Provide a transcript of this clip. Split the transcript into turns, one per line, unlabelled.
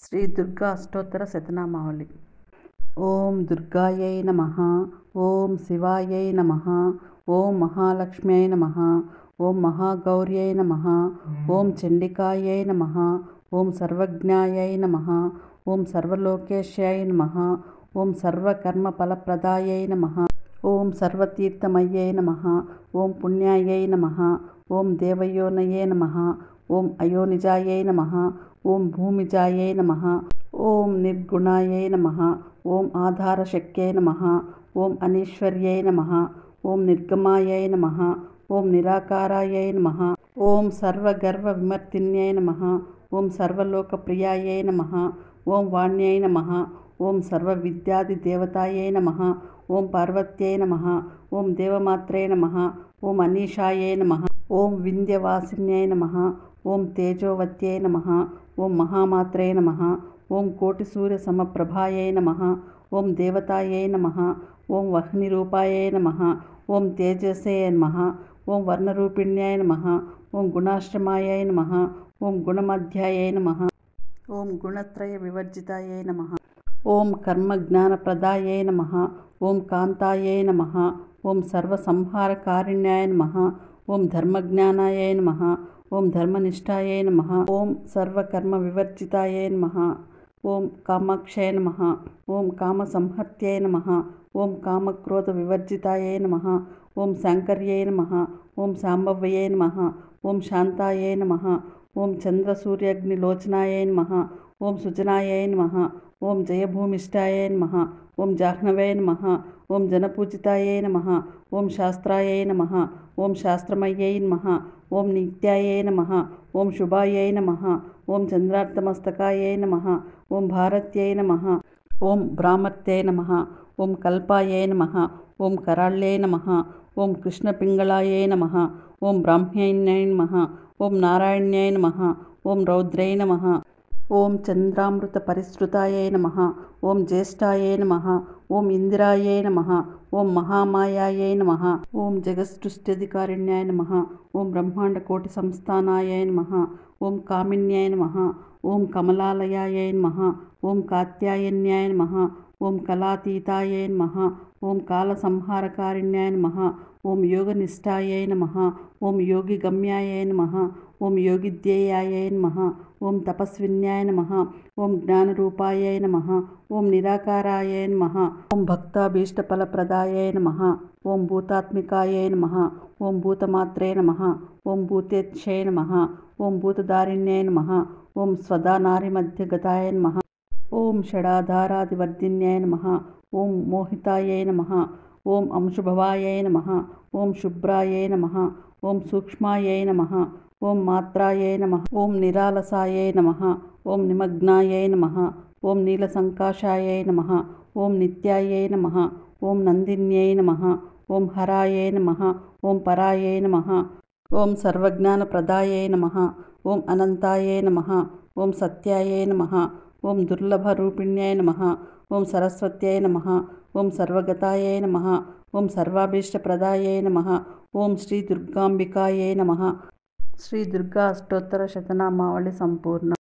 శ్రీ దుర్గా అష్టోత్తర శతనామావళి ఓం దుర్గాయై నమ ఓం శివాయై నమ ఓం మహాలక్ష్మ్యై నమ ఓం మహాగౌర్యై నమ ఓం చండికాయై నమ ఓం సర్వజ్ఞాయై నమ ఓం సర్వలోకేశ్యాయ నమ ఓం సర్వకర్మఫలప్రదాయై నమ ఓం సర్వతీర్థమయ్యై నమ ఓం పుణ్యాయై నమ ఓం దేవయోనయే నమ ఓం అయోనిజాయై నమ ఓం భూమిజాయై నమ ఓం నిర్గుణాయై నమ ఓం ఆధారశక్యై నమ ఓం అనీశ్వర్యై నమ ఓం నిర్గమాయై నమ ఓం నిరాకారాయై నమ ఓం సర్వగర్వ విమర్తిన్యై నమ ఓం సర్వలోకప్రియాయై నమ ఓం వాణ్యై నమ ఓం సర్వవిద్యాదిదేవతాయై నమ ఓం పార్వత్యై నమ ఓం దేవమాత్రే నమ ఓం అనీషాయై నమ ఓం వింధ్యవాసిన్యై నమ ఓం తేజోవత్యై నమ ఓం మహామాత్రే నమ ఓం కోటిసూర్యసమప్రభాయై నమ ఓం దేవతాయై నమ ఓం వహ్నిరూపాయై నమ ఓం తేజసే నమ ఓం వర్ణరూపిణ్యాయ నమ ఓం గుణాశ్రమాయై నమ ఓం గుణమధ్యాయై నమ ఓం గుణత్రయ వివర్జితాయై నమ ఓం కర్మజ్ఞానప్రదాయై నమ ఓం కాంతాయై నమ ఓం సర్వసంహారకారిణ్యాయ నమ ఓం ధర్మజ్ఞానాయై నమ ఓం ధర్మనిష్టాయై నమ ఓం సర్వకర్మ వివర్జితాయై నమ ఓం కామాక్షయ నమ ఓం కామసంహత్యై నమ ఓం కామక్రోధ వివర్జితాయై నమ ఓం శాంకర్యై నమ ఓం శాంభవ్యై నమ ఓం శాంతాయై నమ ఓం చంద్రసూర్యగ్నిలోచనాయై నమ ఓం సుజనాయై నమ ఓం జయభూమిష్టాయై నమ ఓం జాహ్నవే నమ ఓం జనపూజితాయై నమ ఓం శాస్త్రాయై నమ ఓం శాస్త్రమయ్యై నమ ఓం నిత్యాయై నమ ఓం శుభాయై నమ ఓం చంద్రార్థమస్తకాయై నమ ఓం భారత్యై నమ ఓం భ్రామర్త్యై నమ ఓం కల్పాయై నమ ఓం కరాళ్యై నమ ఓం కృష్ణపింగళాయై నమ ఓం బ్రాహ్మ్యై నమ ఓం నారాయణ్యై నమ ఓం రౌద్రై నమ ఓం చంద్రామృత పరిసృతాయై నమ ఓం జ్యేష్ఠాయై నమ ఓం ఇందిరాయై నమ ఓం మహామాయాయై నమ ఓం జగత్సృష్ట్యధికారిణ్యాయ నమ ఓం బ్రహ్మాండ కోటి సంస్థానాయై నమ ఓం కామిన్యాయ నమ ఓం కమలాలయాయై నమ ఓం కాత్యాయన్యాయ నమ ఓం కళాతీతాయై నమ ఓం కాలసంహారకారిణ్యాయ నమ ఓం యోగనిష్టాయై నమ ఓం యోగిగమ్యాయై నమ ఓం యోగిధ్యేయాయై నమ ఓం తపస్విన్యాయ నమ ఓం జ్ఞానరూపాయై నమ ఓం నిరాకారాయై నమ ఓం భక్తాభీష్టఫలప్రదాయై నమ ఓం భూతాత్మికాయై నమ ఓం భూతమాత్రే నమ ఓం భూతేచ్ఛై నమ ఓం భూతదారిణ్యై నమ ఓం స్వదానారిమధ్యగతాయ నమ ఓం షడాధారాదివర్ధిన్యాయ నమ ఓం మోహితాయై నమ ఓం అంశుభవాయై నమ ఓం శుభ్రాయై నమ ఓం సూక్ష్మాయై నమ ఓం మాత్రాయై నమ ఓం నిరాలసాయై నమ ఓం నిమగ్నాయై నమ ఓం నీలసంకాశాయై నమ ఓం నిత్యాయై నమ ఓం నందిన్యై నమ ఓం హరాయై నమ ఓం పరాయై నమ ఓం సర్వజ్ఞానప్రదాయై నమ ఓం అనంతాయై నమ ఓం సత్యాయై నమ ఓం దుర్లభరూపిణ్యాయ నమ ఓం సరస్వత్యై నమ ఓం సర్వగతాయై నమ ఓం సర్వాభీష్టప్రదాయై నమ ఓం శ్రీ దుర్గాంబికాయై నమ శ్రీ దుర్గా అష్టోత్తర శతనామావళి సంపూర్ణ